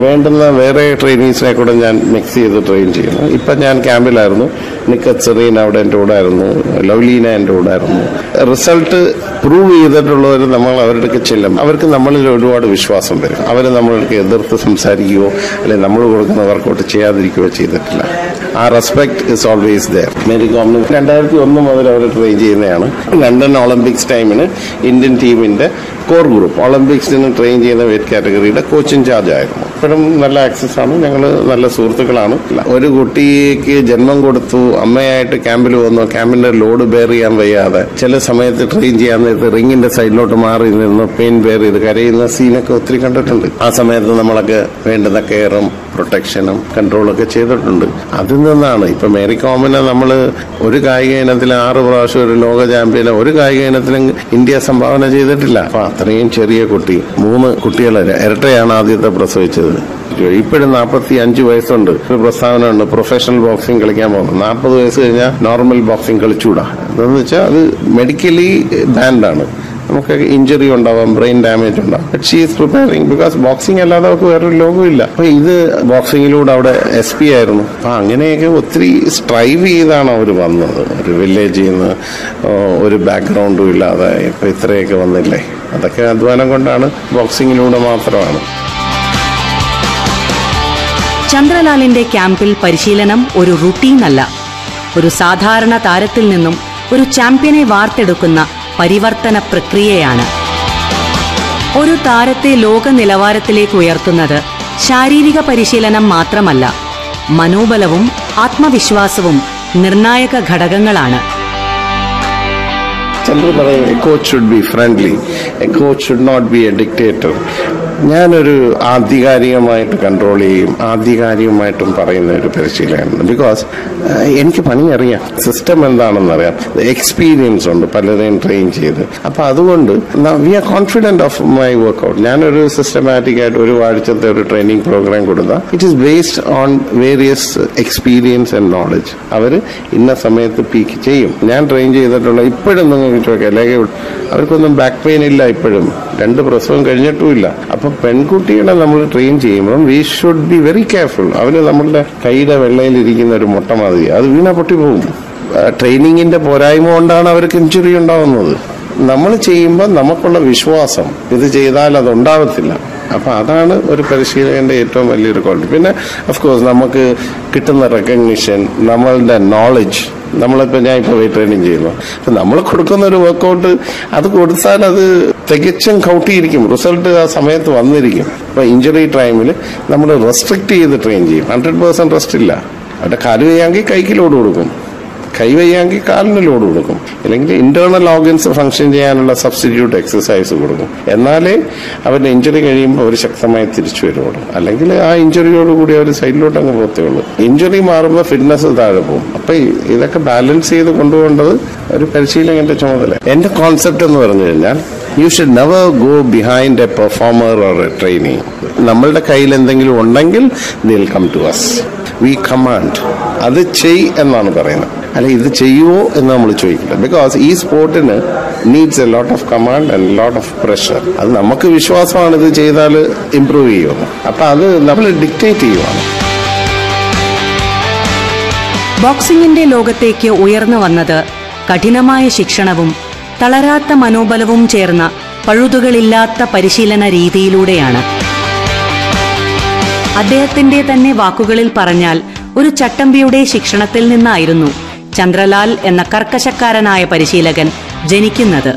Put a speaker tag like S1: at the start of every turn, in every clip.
S1: വേണ്ടുന്ന വേറെ ട്രെയിനീസിനെ കൂടെ ഞാൻ മിക്സ് ചെയ്ത് ട്രെയിൻ ചെയ്യുന്നു ഇപ്പം ഞാൻ ക്യാമ്പിലായിരുന്നു നിക്കത്ത് സെറീൻ അവിടെ എൻ്റെ കൂടെ ആയിരുന്നു ലവ്ലീന എൻ്റെ കൂടെ ആയിരുന്നു റിസൾട്ട് പ്രൂവ് ചെയ്തിട്ടുള്ളവർ നമ്മൾ അവരുടെ അടുക്ക് ചെല്ലും അവർക്ക് നമ്മളിൽ ഒരുപാട് വിശ്വാസം വരും അവർ നമ്മൾക്ക് എതിർത്ത് സംസാരിക്കുകയോ അല്ലെങ്കിൽ നമ്മൾ കൊടുക്കുന്ന വർക്കൗട്ട് ചെയ്യാതിരിക്കുകയോ ചെയ്തിട്ടില്ല ആ respect is always there Mary കോമിന് രണ്ടായിരത്തി ഒന്ന് മുതൽ അവർ ട്രെയിൻ ചെയ്യുന്നതാണ് ലണ്ടൻ ഒളിമ്പിക്സ് ടൈമിന് ഇന്ത്യൻ ടീമിന്റെ കോർ ഗ്രൂപ്പ് ഒളിമ്പിക്സിന് ട്രെയിൻ ചെയ്യുന്ന വെയിറ്റ് കാറ്റഗറിയുടെ കോച്ചിങ് ചാർജ് ആയിരുന്നു ഇപ്പോഴും നല്ല ആക്സസ് ആണ് ഞങ്ങൾ നല്ല സുഹൃത്തുക്കളാണ് ഒരു കുട്ടിക്ക് ജന്മം കൊടുത്തു അമ്മയായിട്ട് ക്യാമ്പിൽ വന്നു ക്യാമ്പിന്റെ ലോഡ് ബെയർ ചെയ്യാൻ വയ്യാതെ ചില സമയത്ത് ട്രെയിൻ ചെയ്യാൻ നേരത്ത് റിങ്ങിന്റെ സൈഡിലോട്ട് മാറി നിന്ന് പെയിൻ ബെയർ ചെയ്ത് കരയുന്ന സീനൊക്കെ ഒത്തിരി കണ്ടിട്ടുണ്ട് ആ സമയത്ത് നമ്മളൊക്കെ വേണ്ടുന്ന കെയറും പ്രൊട്ടക്ഷനും കൺട്രോളൊക്കെ ചെയ്തിട്ടുണ്ട് അതിൽ നിന്നാണ് ഇപ്പൊ മേരി കോമിനെ നമ്മൾ ഒരു കായിക ഇനത്തിൽ ആറ് പ്രാവശ്യം ഒരു ലോക ചാമ്പ്യന് ഒരു കായിക ഇനത്തിലും ഇന്ത്യ സംഭാവന ചെയ്തിട്ടില്ല അപ്പൊ അത്രയും ചെറിയ കുട്ടി മൂന്ന് കുട്ടികളെ ഇരട്ടയാണ് ആദ്യത്തെ പ്രസവിച്ചത് ഇപ്പോഴും നാൽപ്പത്തി അഞ്ച് വയസ്സുണ്ട് ഒരു പ്രസ്താവന ഉണ്ട് പ്രൊഫഷണൽ ബോക്സിംഗ് കളിക്കാൻ പോകുന്നത് നാൽപ്പത് വയസ്സ് കഴിഞ്ഞാൽ നോർമൽ ബോക്സിംഗ് കളിച്ചൂടാ എന്താന്ന് വെച്ചാൽ അത് മെഡിക്കലി ബാൻഡാണ് നമുക്ക് ഇഞ്ചുറി ഉണ്ടാവാം ബ്രെയിൻ ഡാമേജ് ഉണ്ടാവും but she is preparing because boxing അല്ലാതെ അവർക്ക് വേറൊരു ലോകമില്ല അപ്പൊ ഇത് ബോക്സിങ്ങിലൂടെ അവിടെ എസ് പി ആയിരുന്നു അപ്പൊ അങ്ങനെയൊക്കെ ഒത്തിരി സ്ട്രൈവ് ചെയ്താണ് അവർ വന്നത് ഒരു വില്ലേജിൽ നിന്ന് ഒരു ബാക്ക്ഗ്രൗണ്ടും ഇല്ലാതെ ഇപ്പൊ ഇത്രയൊക്കെ വന്നില്ലേ അതൊക്കെ അധ്വാനം കൊണ്ടാണ് ബോക്സിങ്ങിലൂടെ മാത്രമാണ്
S2: ചന്ദ്രലാലിന്റെ ക്യാമ്പിൽ പരിശീലനം ഒരു റുട്ടീൻ അല്ല ഒരു സാധാരണ താരത്തിൽ നിന്നും ഒരു ചാമ്പ്യനെ വാർത്തെടുക്കുന്ന പരിവർത്തന പ്രക്രിയയാണ് ഒരു താരത്തെ ലോക നിലവാരത്തിലേക്ക് ഉയർത്തുന്നത് ശാരീരിക പരിശീലനം മാത്രമല്ല മനോബലവും ആത്മവിശ്വാസവും നിർണായക ഘടകങ്ങളാണ്
S1: ചിലർ പറയും a coach should be friendly a coach should not be a dictator ഞാനൊരു ആധികാരികമായിട്ട് കൺട്രോൾ ചെയ്യും ആധികാരികമായിട്ടും പറയുന്ന ഒരു പരിശീലകനാണ് ബിക്കോസ് എനിക്ക് പണി അറിയാം സിസ്റ്റം എന്താണെന്ന് അറിയാം എക്സ്പീരിയൻസ് ഉണ്ട് പലരെയും ട്രെയിൻ ചെയ്ത് അപ്പൊ അതുകൊണ്ട് we are confident of my workout ഞാനൊരു സിസ്റ്റമാറ്റിക് ആയിട്ട് ഒരു ആഴ്ചത്തെ ഒരു ട്രെയിനിങ് പ്രോഗ്രാം കൊടുത്താൽ it is based on various experience and knowledge അവർ ഇന്ന സമയത്ത് പീക്ക് ചെയ്യും ഞാൻ ട്രെയിൻ ചെയ്തിട്ടുള്ള ഇപ്പോഴും നിങ്ങൾക്ക് ചോദിക്കാം അല്ലെങ്കിൽ അവർക്കൊന്നും ബാക്ക് പെയിൻ ഇല്ല ഇപ്പോഴും രണ്ട് പ്രസവം കഴിഞ്ഞിട്ടുമില്ല അപ്പൊ പെൺകുട്ടികളെ നമ്മൾ ട്രെയിൻ ചെയ്യുമ്പോൾ we should be very careful അവര് നമ്മളുടെ കൈയുടെ വെള്ളയിലിരിക്കുന്ന ഒരു മുട്ട മാതിരി അത് വീണ പൊട്ടിപ്പോകും ട്രെയിനിങ്ങിന്റെ പോരായ്മ കൊണ്ടാണ് അവർക്ക് ഇഞ്ചുറി ഉണ്ടാവുന്നത് നമ്മൾ ചെയ്യുമ്പോൾ നമുക്കുള്ള വിശ്വാസം ഇത് ചെയ്താൽ അത് ഉണ്ടാവത്തില്ല അപ്പൊ അതാണ് ഒരു പരിശീലകന്റെ ഏറ്റവും വലിയൊരു ക്വാളിറ്റി പിന്നെ കോഴ്സ് നമുക്ക് കിട്ടുന്ന റെക്കഗ്നിഷൻ നമ്മളുടെ നോളജ് നമ്മളിപ്പോ ഞാൻ ഇപ്പൊ വെയിറ്റ് ട്രെയിനിങ് ചെയ്യുന്നു അപ്പൊ നമ്മൾ കൊടുക്കുന്ന ഒരു വർക്കൗട്ട് അത് കൊടുത്താൽ അത് തികച്ചും കൗട്ടിയിരിക്കും റിസൾട്ട് ആ സമയത്ത് വന്നിരിക്കും ഇപ്പൊ ഇഞ്ചുറി ടൈമിൽ നമ്മൾ റെസ്ട്രിക്ട് ചെയ്ത് ട്രെയിൻ ചെയ്യും ഹൺഡ്രഡ് പേഴ്സെന്റ് റെസ്റ്റ് ഇല്ല അവരുടെ കാല് വയ്യാമെങ്കിൽ കൈക്ക് ലോഡ് കൊടുക്കും കൈ വയ്യാമെങ്കിൽ കാലിന് ലോഡ് കൊടുക്കും അല്ലെങ്കിൽ ഇന്റേണൽ ഓർഗൻസ് ഫംഗ്ഷൻ ചെയ്യാനുള്ള സബ്സ്റ്റിറ്റ്യൂട്ട് എക്സസൈസ് കൊടുക്കും എന്നാലേ അവരുടെ ഇഞ്ചുറി കഴിയുമ്പോൾ അവർ ശക്തമായി തിരിച്ചു വരുള്ളൂ അല്ലെങ്കിൽ ആ ഇഞ്ചുറിയോട് കൂടി അവർ സൈഡിലോട്ട് അങ്ങ് പോത്തേ ഉള്ളൂ ഇഞ്ചുറി മാറുമ്പോൾ ഫിറ്റ്നസ് താഴെ പോകും അപ്പൊ ഇതൊക്കെ ബാലൻസ് ചെയ്ത് കൊണ്ടുപോകേണ്ടത് ഒരു പരിശീലകന്റെ ചുമതല എന്റെ കോൺസെപ്റ്റ് എന്ന് പറഞ്ഞു കഴിഞ്ഞാൽ you should never go behind a performer or a training നമ്മളുടെ കയ്യിൽ എന്തെങ്കിലും ഉണ്ടെങ്കിൽ they'll come to us we command അത് ചെയ് എന്നാണ് പറയുന്നത് അല്ല ഇത് ചെയ്യുമോ എന്ന് നമ്മൾ ചോദിക്കില്ല ബിക്കോസ് ഈ സ്പോർട്ടിന് needs a lot of command and lot of pressure അത് നമുക്ക് വിശ്വാസമാണ് ഇത് ചെയ്താൽ ഇംപ്രൂവ് ചെയ്യുമെന്ന് അപ്പൊ അത് നമ്മൾ ഡിക്റ്റേറ്റ് ചെയ്യുവാണ്
S2: ബോക്സിംഗിന്റെ ലോകത്തേക്ക് ഉയർന്നു വന്നത് കഠിനമായ ശിക്ഷണവും തളരാത്ത മനോബലവും ചേർന്ന പഴുതുകളില്ലാത്ത പരിശീലന രീതിയിലൂടെയാണ് അദ്ദേഹത്തിന്റെ തന്നെ വാക്കുകളിൽ പറഞ്ഞാൽ ഒരു ചട്ടമ്പിയുടെ ശിക്ഷണത്തിൽ നിന്നായിരുന്നു ചന്ദ്രലാൽ എന്ന കർക്കശക്കാരനായ പരിശീലകൻ ജനിക്കുന്നത്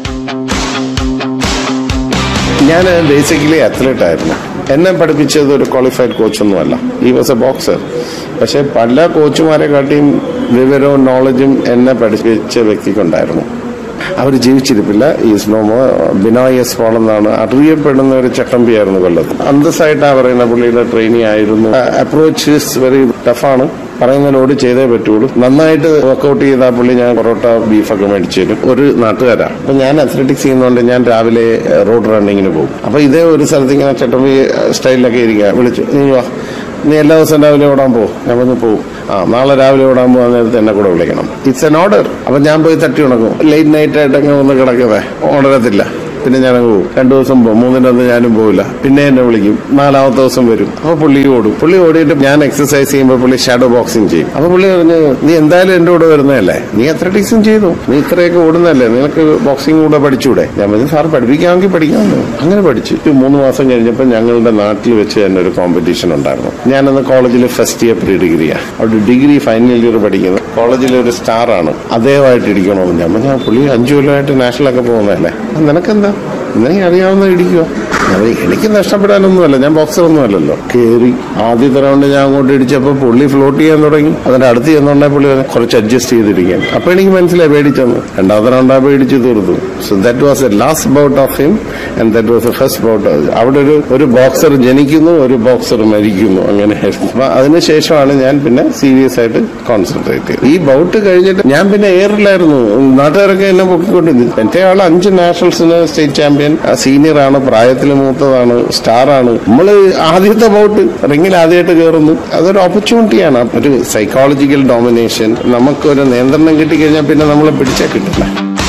S1: ഞാൻ ബേസിക്കലി അത്ലറ്റ് ആയിരുന്നു എന്നെ പഠിപ്പിച്ചത് ഒരു ക്വാളിഫൈഡ് കോച്ചൊന്നുമല്ല ഈ വാസ് എ ബോക്സർ പക്ഷെ പല കോച്ചുമാരെ കാട്ടിയും വിവരവും നോളജും എന്നെ പഠിപ്പിച്ച വ്യക്തിക്കുണ്ടായിരുന്നു അവർ ജീവിച്ചിരിപ്പില്ല ഈസ് നോമോ ബിനോയ് എസ് പോൾ എന്നാണ് അറിയപ്പെടുന്ന ഒരു ചട്ടമ്പിയായിരുന്നു കൊല്ലത്ത് അന്തസ്സായിട്ടാ പറയുന്ന പുള്ളിയുടെ ട്രെയിനിങ് ആയിരുന്നു അപ്രോച്ച് ഈസ് വെരി ടഫാണ് പറയുന്നതിനോട് ചെയ്തേ പറ്റുള്ളൂ നന്നായിട്ട് വർക്കൗട്ട് ചെയ്ത പുള്ളി ഞാൻ പൊറോട്ട ബീഫൊക്കെ മേടിച്ചു തരും ഒരു നാട്ടുകാരാ അപ്പൊ ഞാൻ അത്ലറ്റിക്സ് ചെയ്യുന്നതുകൊണ്ട് ഞാൻ രാവിലെ റോഡ് റണ്ണിങ്ങിന് പോകും അപ്പൊ ഇതേ ഒരു സ്ഥലത്ത് ഇങ്ങനെ ചട്ടമ്പി സ്റ്റൈലിലൊക്കെ ഇരിക്കുക വിളിച്ചു നീ വാ നീ എല്ലാ ദിവസവും രാവിലെ ഓടാൻ പോകും ഞാൻ വന്ന് പോകും ആ നാളെ രാവിലെ ഓടാൻ പോകാൻ നേരത്തെ എന്നെ കൂടെ വിളിക്കണം ഇറ്റ്സ് എൻ ഓർഡർ അപ്പൊ ഞാൻ പോയി തട്ടി ഉണക്കും ലേറ്റ് നൈറ്റ് ആയിട്ട് അങ്ങനെ ഒന്ന് കിടക്കുന്നത് ഓടരത്തില്ല പിന്നെ ഞാൻ അങ്ങ് പോകും രണ്ടു ദിവസം പോകും മൂന്നിനൊന്നും ഞാനും പോകില്ല പിന്നെ എന്നെ വിളിക്കും നാലാമത്തെ ദിവസം വരും അപ്പൊ പുള്ളി ഓടും പുള്ളി ഓടിയിട്ട് ഞാൻ എക്സസൈസ് ചെയ്യുമ്പോൾ പുള്ളി ഷാഡോ ബോക്സിംഗ് ചെയ്യും അപ്പൊ പുള്ളി പറഞ്ഞു നീ എന്തായാലും എന്റെ കൂടെ വരുന്നതല്ലേ നീ അത്ലറ്റിക്സും ചെയ്തു നീ ഇത്രയൊക്കെ ഓടുന്നതല്ലേ നിനക്ക് ബോക്സിംഗ് കൂടെ പഠിച്ചൂടെ ഞാൻ പറഞ്ഞു സാർ പഠിപ്പിക്കാമെങ്കിൽ പഠിക്കാമെന്ന് അങ്ങനെ പഠിച്ചു ഒരു മൂന്ന് മാസം കഴിഞ്ഞപ്പോൾ ഞങ്ങളുടെ നാട്ടിൽ വെച്ച് തന്നെ ഒരു കോമ്പറ്റീഷൻ ഉണ്ടായിരുന്നു ഞാനന്ന് കോളേജിൽ ഫസ്റ്റ് ഇയർ പ്രീ ഡിഗ്രിയാ അവിടെ ഡിഗ്രി ഫൈനൽ ഇയർ പഠിക്കുന്നത് കോളേജിലെ ഒരു സ്റ്റാർ ആണ് അദ്ദേഹമായിട്ട് ഇരിക്കണമെന്ന് ഞാൻ പറഞ്ഞു "ആ, പുള്ളി അഞ്ചു കൊല്ലമായിട്ട് നാഷണലൊക്കെ പോകുന്നതല്ലേ "ആ, നിനക്കെന്താ നീ അറിയാവുന്ന ഇടിക്കുക അത് എനിക്ക് നഷ്ടപ്പെടാനൊന്നുമല്ല ഞാൻ ബോക്സർ ഒന്നും അല്ലല്ലോ കയറി ആദ്യത്തെ റൗണ്ട് ഞാൻ അങ്ങോട്ട് ഇടിച്ചപ്പോൾ പുള്ളി ഫ്ലോട്ട് ചെയ്യാൻ തുടങ്ങി അതിന്റെ അടുത്ത് ചെന്നുണ്ടെ പുള്ളി പറഞ്ഞു, കുറച്ച് അഡ്ജസ്റ്റ് ചെയ്തിരിക്കാൻ അപ്പൊ എനിക്ക് മനസ്സിലായി പേടിച്ചെന്ന് രണ്ടാമത്തെ റൗണ്ട് ആ പേടിച്ച് തീർത്തു so that was a last bout of him and that was a first bout അവിടെ ഒരു ഒരു ബോക്സർ ജനിക്കുന്നു ഒരു ബോക്സർ മരിക്കുന്നു അങ്ങനെ അപ്പൊ അതിനുശേഷമാണ് ഞാൻ പിന്നെ സീരിയസ് ആയിട്ട് കോൺസെൻട്രേറ്റ് ചെയ്തത് ഈ ബൗട്ട് കഴിഞ്ഞിട്ട് ഞാൻ പിന്നെ എയറിലായിരുന്നു നാട്ടുകാരൊക്കെ എന്നെ പൊക്കിക്കൊണ്ടിരുന്നു എന്റെ ആൾ അഞ്ച് നാഷണൽസിന് സ്റ്റേറ്റ് ചാമ്പ്യൻ സീനിയർ ആണ് പ്രായത്തിൽ മൂത്തതാണ് സ്റ്റാർ ആണ് നമ്മൾ ആദ്യത്തെ ബൗട്ട് റിങ്ങിൽ ആദ്യമായിട്ട് കയറുന്നു അതൊരു ഓപ്പർച്യൂണിറ്റിയാണ് ഒരു സൈക്കോളജിക്കൽ ഡോമിനേഷൻ നമുക്കൊരു നിയന്ത്രണം കിട്ടിക്കഴിഞ്ഞാൽ പിന്നെ നമ്മളെ പിടിച്ചാൽ കിട്ടില്ല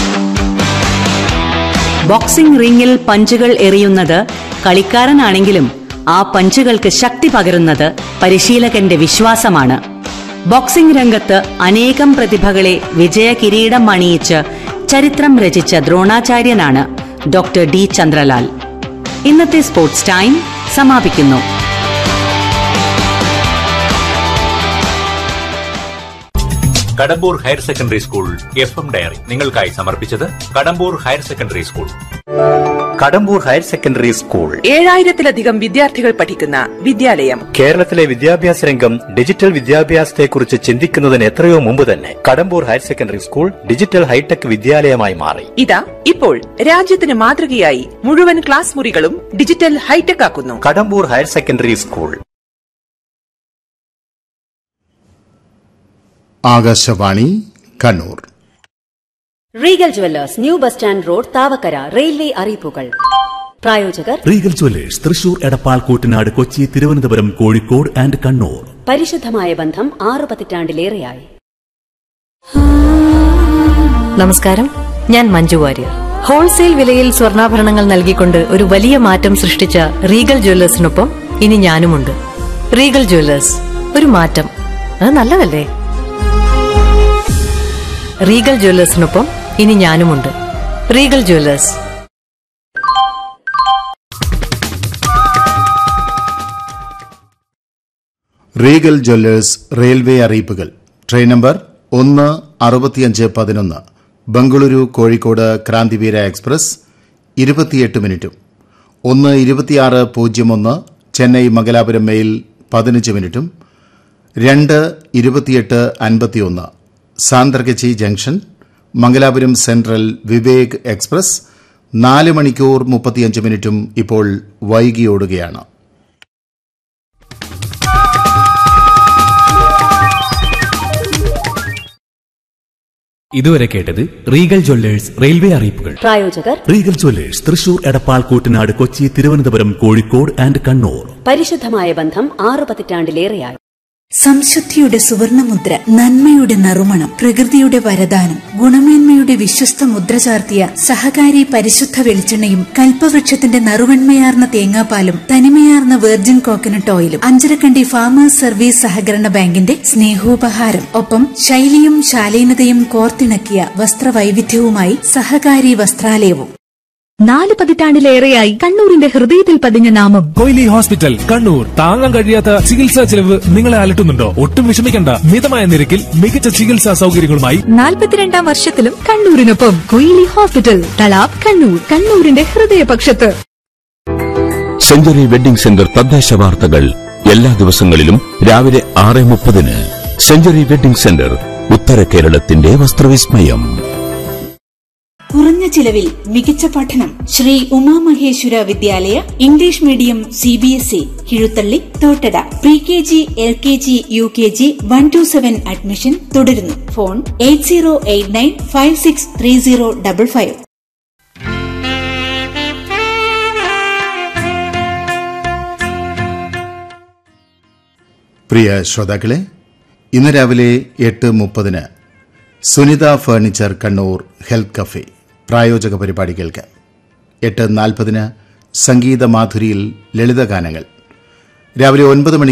S2: ബോക്സിംഗ് റിംഗിൽ പഞ്ചുകൾ എറിയുന്നത് കളിക്കാരനാണെങ്കിലും ആ പഞ്ചുകൾക്ക് ശക്തി പകരുന്നത് പരിശീലകന്റെ വിശ്വാസമാണ് ബോക്സിംഗ് രംഗത്ത് അനേകം പ്രതിഭകളെ വിജയ കിരീടം അണിയിച്ച് ചരിത്രം രചിച്ച ദ്രോണാചാര്യനാണ് ഡോക്ടർ ഡി ചന്ദ്രലാൽ ഇന്നത്തെ സ്പോർട്സ് ടൈം സമാപിക്കുന്നു
S3: Kadambur higher secondary school F M diary നിങ്ങൾക്കായി സമർപ്പിച്ചത് Kadambur higher secondary school
S4: Kadambur higher secondary school
S5: ഏഴായിരത്തിലധികം വിദ്യാർത്ഥികൾ പഠിക്കുന്ന വിദ്യാലയം
S4: കേരളത്തിലെ വിദ്യാഭ്യാസ രംഗം ഡിജിറ്റൽ വിദ്യാഭ്യാസത്തെക്കുറിച്ച് ചിന്തിക്കുന്നതിന് എത്രയോ മുമ്പ് തന്നെ Kadambur higher secondary school digital hi tech വിദ്യാലയമായി മാറി
S5: ഇതാ ഇപ്പോൾ രാജ്യത്തിന് മാതൃകയായി മുഴുവൻ ക്ലാസ് മുറികളും ഡിജിറ്റൽ ഹൈടെക് ആക്കുന്നു
S4: Kadambur higher secondary school
S6: Akashvani Kannur
S7: Regal Jewellers new bus stand road Thavakkara railway അറിയിപ്പുകൾ പ്രായോജകർ
S8: Regal Jewellers Thrissur Edappal Kuttanad Kochi Thiruvananthapuram Kozhikode and Kannur
S7: പരിശുദ്ധമായ ബന്ധം ആറു പതിറ്റാണ്ടിലേറെയായി
S9: നമസ്കാരം ഞാൻ മഞ്ജു വാര്യർ ഹോൾസെയിൽ വിലയിൽ സ്വർണ്ണാഭരണങ്ങൾ നൽകിക്കൊണ്ട് ഒരു വലിയ മാറ്റം സൃഷ്ടിച്ച റീഗൽ ജ്വല്ലേഴ്സിനൊപ്പം ഇനി ഞാനുമുണ്ട് റീഗൽ ജ്വല്ലേഴ്സ് ഒരു മാറ്റം അത് നല്ലതല്ലേ റീഗൽ ജ്വല്ലേഴ്സിനൊപ്പം ഇനി ഞാനുമുണ്ട് Regal Jewellers
S6: Regal Jewellers railway അറിയിപ്പുകൾ ട്രെയിൻ നമ്പർ ഒന്ന് അറുപത്തിയഞ്ച് പതിനൊന്ന് ബംഗളൂരു കോഴിക്കോട് ക്രാന്തിവീര എക്സ്പ്രസ് ഇരുപത്തിയെട്ട് മിനിറ്റും ഒന്ന് ഇരുപത്തിയാറ് പൂജ്യം ഒന്ന് ചെന്നൈ മംഗലാപുരം മെയിൽ പതിനഞ്ച് മിനിറ്റും രണ്ട് ഇരുപത്തിയെട്ട് അൻപത്തിയൊന്ന് Santragachi junction Mangalapuram central Vivek express നാല് മണിക്കൂർ മുപ്പത്തിയഞ്ച് മിനിറ്റും ഇപ്പോൾ വൈകിയോടുകയാണ്
S8: ഇതുവരെ കേട്ടത് റീഗൽ ജ്വല്ലേഴ്സ് റെയിൽവേ അറിയിപ്പുകൾ
S7: പ്രായോജകർ
S8: Regal Jewellers Thrissur Edappal Kuttanad Kochi Thiruvananthapuram Kozhikode and Kannur
S7: പരിശുദ്ധമായ ബന്ധം ആറു പതിറ്റാണ്ടിലേറെയായി
S10: സംശുദ്ധിയുടെ സുവർണമുദ്ര നന്മയുടെ നറുമണം പ്രകൃതിയുടെ വരദാനം ഗുണമേന്മയുടെ വിശ്വസ്ത മുദ്ര ചാർത്തിയ സഹകാരി പരിശുദ്ധ വെളിച്ചെണ്ണയും കൽപ്പവൃക്ഷത്തിന്റെ നറുവെണ്മയാർന്ന തേങ്ങാപ്പാലും തനിമയാർന്ന വെർജിൻ കോക്കനട്ട് ഓയിലും അഞ്ചരക്കണ്ടി ഫാമേഴ്സ് സർവീസ് സഹകരണ ബാങ്കിന്റെ സ്നേഹോപഹാരം ഒപ്പം ശൈലിയും ശാലീനതയും കോർത്തിണക്കിയ വസ്ത്രവൈവിധ്യവുമായി സഹകാരി വസ്ത്രാലയവും
S9: നാല് പതിറ്റാണ്ടിലേറെയായി കണ്ണൂരിന്റെ ഹൃദയത്തിൽ പതിഞ്ഞ നാമം
S11: കൊയിലി ഹോസ്പിറ്റൽ കണ്ണൂർ താങ്ങാൻ കഴിയാത്ത ചികിത്സാ ചെലവ് നിങ്ങളെ അലട്ടുന്നുണ്ടോ ഒട്ടും വിഷമിക്കണ്ട മിതമായ നിരക്കിൽ മികച്ച ചികിത്സാ സൗകര്യങ്ങളുമായി
S9: നാൽപ്പത്തിരണ്ടാം വർഷത്തിലും കണ്ണൂരിനൊപ്പം കൊയിലി ഹോസ്പിറ്റൽ തളാബ് കണ്ണൂർ കണ്ണൂരിന്റെ ഹൃദയപക്ഷത്ത്
S12: സെഞ്ചുറി വെഡിംഗ് സെന്റർ തദ്ദേശ വാർത്തകൾ എല്ലാ ദിവസങ്ങളിലും രാവിലെ ആറ് മുപ്പതിന് സെഞ്ചുറി വെഡിംഗ് സെന്റർ ഉത്തര കേരളത്തിന്റെ വസ്ത്രവിസ്മയം
S10: കുറഞ്ഞ ചിലവിൽ മികച്ച പഠനം Shri Umamaheshwara Vidyalaya English medium C B S E Kizhuthalli Thottada pre K G L K G U K G one two seven admission തുടരുന്നു phone eight zero eight nine five six three zero double five
S6: പ്രിയ ശ്രോതാക്കളെ ഇന്ന് രാവിലെ എട്ട് മുപ്പതിന് Sunitha furniture Kannur health cafe പ്രായോജക പരിപാടി കേൾക്കാം എട്ട് നാൽപ്പതിന് സംഗീത മാധുരിയിൽ ലളിതഗാനങ്ങൾ രാവിലെ ഒൻപത് മണിക്ക്